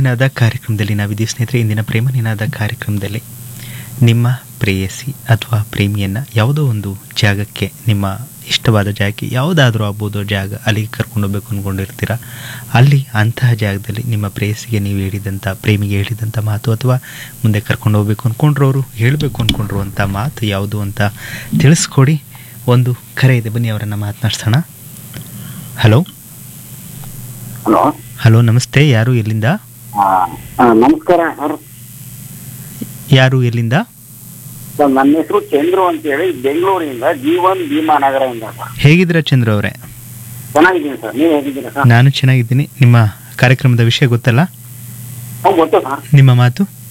ನಿನಾದ ಕಾರ್ಯಕ್ರಮದಲ್ಲಿ ನಾವಿದ್ದೀವಿ ಸ್ನೇಹಿತರೆ ಇಂದಿನ ಪ್ರೇಮ ನಿನಾದ ಕಾರ್ಯಕ್ರಮದಲ್ಲಿ ನಿಮ್ಮ ಪ್ರೇಯಸಿ ಅಥವಾ ಪ್ರೇಮಿಯನ್ನು ಯಾವುದೋ ಒಂದು ಜಾಗಕ್ಕೆ ನಿಮ್ಮ ಇಷ್ಟವಾದ ಜಾಗಕ್ಕೆ ಯಾವುದಾದ್ರೂ ಆಗ್ಬೋದು ಜಾಗ ಅಲ್ಲಿಗೆ ಕರ್ಕೊಂಡು ಹೋಗ್ಬೇಕು ಅಂದ್ಕೊಂಡಿರ್ತೀರ ಅಲ್ಲಿ ಅಂತಹ ಜಾಗದಲ್ಲಿ ನಿಮ್ಮ ಪ್ರೇಯಸಿಗೆ ನೀವು ಹೇಳಿದಂಥ ಪ್ರೇಮಿಗೆ ಹೇಳಿದಂಥ ಮಾತು ಅಥವಾ ಮುಂದೆ ಕರ್ಕೊಂಡು ಹೋಗ್ಬೇಕು ಅಂದ್ಕೊಂಡ್ರು ಅವರು ಹೇಳಬೇಕು ಅಂದ್ಕೊಂಡ್ರು ಅಂಥ ಮಾತು ಯಾವುದು ಅಂತ ತಿಳಿಸ್ಕೊಡಿ ಒಂದು ಕರೆ ಇದೆ ಬನ್ನಿ ಅವರನ್ನು ಮಾತನಾಡ್ಸೋಣ ಹಲೋ ಹಲೋ ಹಲೋ ನಮಸ್ತೆ ಯಾರು ಎಲ್ಲಿಂದ ನಮಸ್ಕಾರ ಸರ್ ಯಾರು ಎಲ್ಲಿಂದ ಸರ್ ನನ್ನ ಹೆಸರು ಚಂದ್ರು ಅಂತೇಳಿ ಬೆಂಗಳೂರಿಂದ ಜೀವನ್ ಭೀಮಾ ನಗರದಿಂದ ಸರ್ ಹೇಗಿದ್ದೀರಾ ಚಂದ್ರ ಅವರೇ ಚೆನ್ನಾಗಿದ್ದೀನಿ ಸರ್ ನೀವು ಹೇಗಿದ್ದೀರಾ ಸರ್ ನಾನು ಚೆನ್ನಾಗಿದ್ದೀನಿ ನಿಮ್ಮ ಕಾರ್ಯಕ್ರಮದ ವಿಷಯ ಗೊತ್ತಲ್ಲ ಹ್ಞೂ ಗೊತ್ತು ಸರ್ ನಿಮ್ಮ ಮಾತು